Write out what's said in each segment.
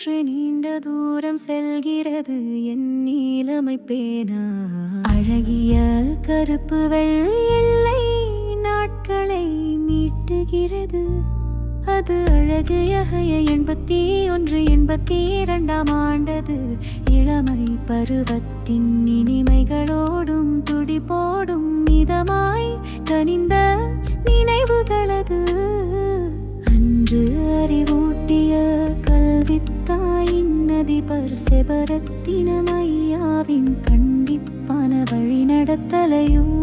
ஒன்று நீண்ட தூரம் செல்கிறது என் நீலமை பேனா அழகிய கருப்பு வெள்ளை நாட்களை மீட்டுகிறது அது அழகு யகைய எண்பத்தி ஒன்று எண்பத்தி இரண்டாம் ஆண்டது இளமை பருவத்தின் இனிமைகளோடும் துடிப்போடும் மிதமாய் கனிந்த நினைவுகளது அன்று அறிவூட்டிய கல்வித்தாயின் அதிபர் செபரத்தினம் ஐயாவின் கண்டிப்பான வழி நடத்தலையும்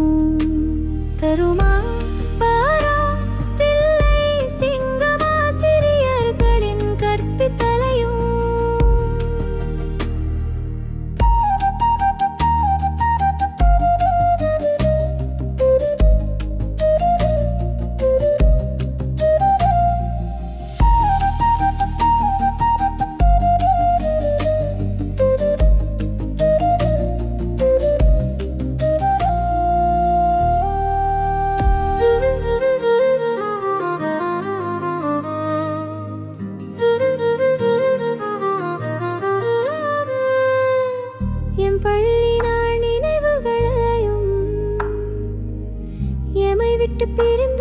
தருமா பாரா தில்லை சிங்கமாசிரியர்களின் கற்பித்தலையும் என் பள்ளி நாள் நினைவுகளையும் எமை விட்டு பிரிந்த